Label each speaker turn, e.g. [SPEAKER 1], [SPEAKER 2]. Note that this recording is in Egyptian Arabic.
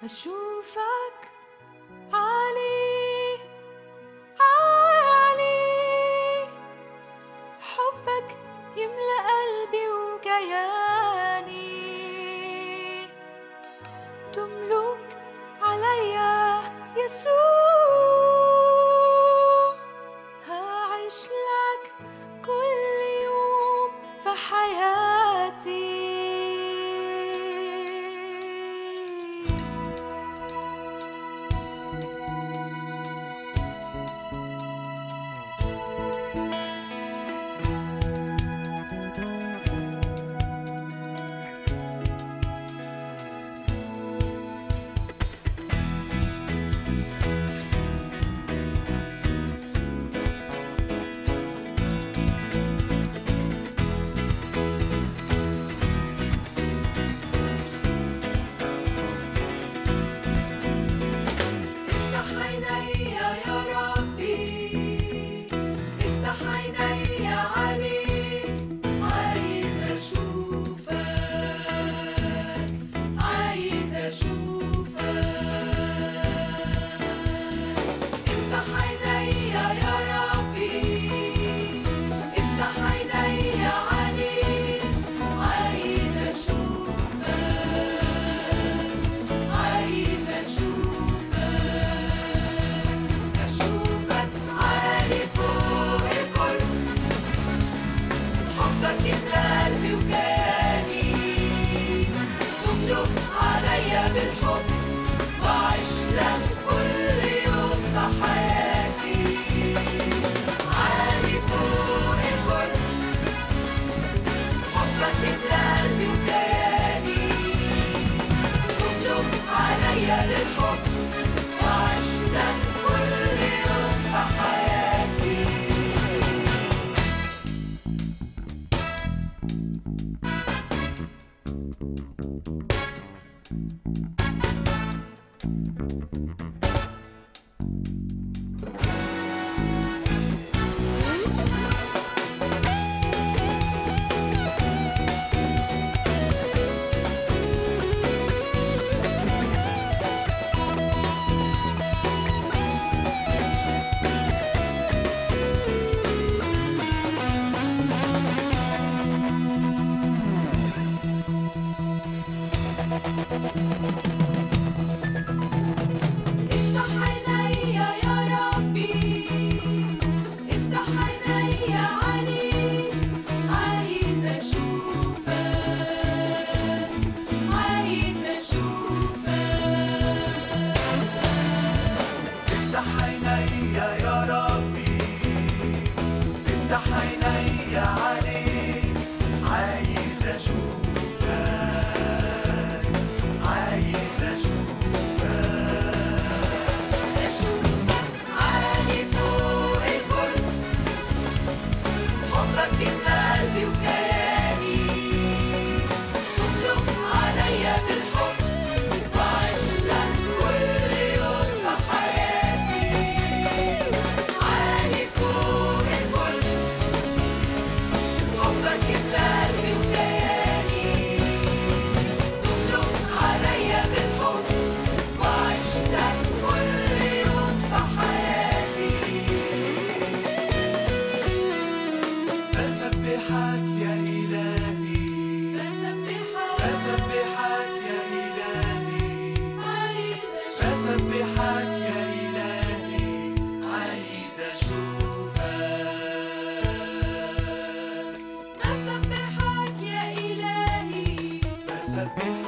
[SPEAKER 1] أشوفك عالي عالي حبك يملأ قلبي وكياني تملك عليا يسوع هعيش لك كل يوم في حياتي
[SPEAKER 2] افتح عيني يا ربي افتح عيني عليك عايز اشوفك عايز اشوفك افتح عيني يا ربي افتح عيني عليك عايز اشوفك عايز اشوفك اشوفك عالي فوق الكل حبك يملى قلبي وكياني تملك عليا بالحب واعيش لك كل يوم في حياتي عالي فوق الكل حبك يملى قلبي وكياني تملك عليا للحب وعيش لك كل يوم في حياتي افتح عيني يا ربي افتح عيني عليك عايز اشوفك عايز اشوفك
[SPEAKER 3] افتح عيني يا ربي افتح عيني عليك عايز اشوفك عايز اشوفك
[SPEAKER 2] اشوفك عالي فوق الكل حبك يملى قلبي وكياني تملك عليا بالحب وعيش لك كل يوم في حياتي عالي فوق الكل حبك يملى قلبي وكياني تملك عليا بالحب وعيش لك كل يوم في حياتي
[SPEAKER 3] بسبحك يا إلهي
[SPEAKER 2] بسبحك
[SPEAKER 3] بسبحك يا إلهي
[SPEAKER 2] عايز
[SPEAKER 3] بسبحك يا إلهي عايز أشوفك
[SPEAKER 2] بسبحك يا إلهي
[SPEAKER 3] بسبحك